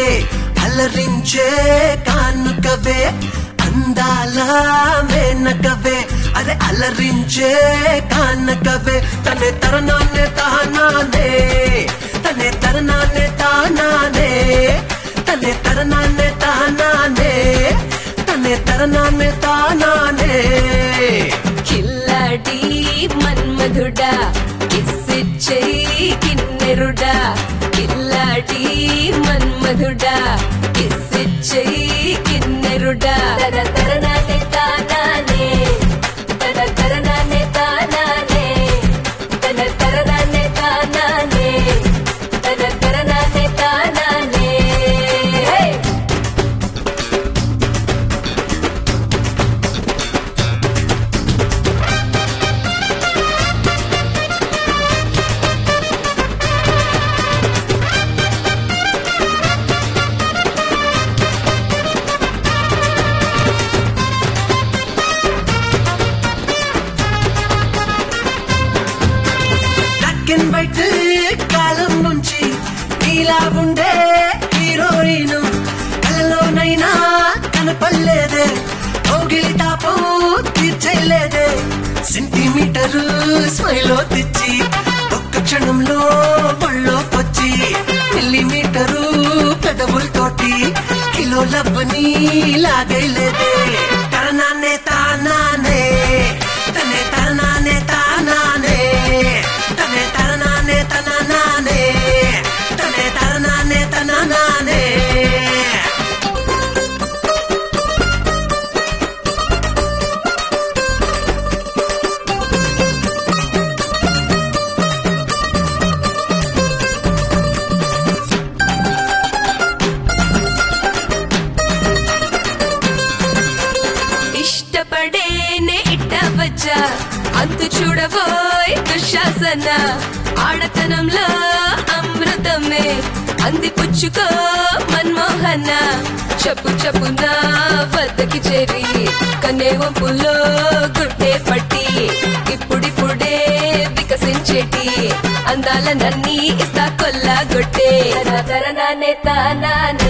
అలరించే కానుకవే అందాల మేనకవే అరే అలరించే కానకవే తనే తరణాన్నే తానానే తనే తరణాన్నే తానానే తనే తరణాన్నే తానానే తనే తరణాన్నే తానానే కిల్లాడి మన్మధుడా కిస్సిచ్చేయి కిన్నెరుడా కిల్లాడి మన్మధుడా కిస్సిచ్చేయి కిన్నెరుడా తన తరణానే తానానే తన తరణానే తానానే తన తరణానే తానానే తన తరణానే తానానే హే బ్లాక్ అండ్ వైట్ కాలం నుంచి నీలా ఉండే హీరోయిన్ కలలోనైనా కనపల్లేదే ఓగిలి తాపం తీర్చేలేదే సెంటీమీటర్ స్మైలో తెచ్చి ఒక్క క్షణంలో ఒళ్ళోకొచ్చి మిల్లీమీటరు పెదవులతోటి కిలో లబ్బని లాగైలేదే తరణాన్నే తానానే తనే తరణానే తానానే తనే తరణానే తననానే తనే తరణానే తననానే ఇష్టపడేనే ఇట్ట వచ్చా అంతు చూడబోయ్ దుశ్శాసన ఆడతనంలో అమృతమే అంది పుచ్చుకో మన్మోహన చెప్పు చెప్పున వద్దకి చేరి కనే వంపులో గుడ్డే పట్టి ఇప్పుడిప్పుడే వికసించేటి అందాల నన్ని ఇస్తా కొల్లా గొట్టే తన తరణానే తానానే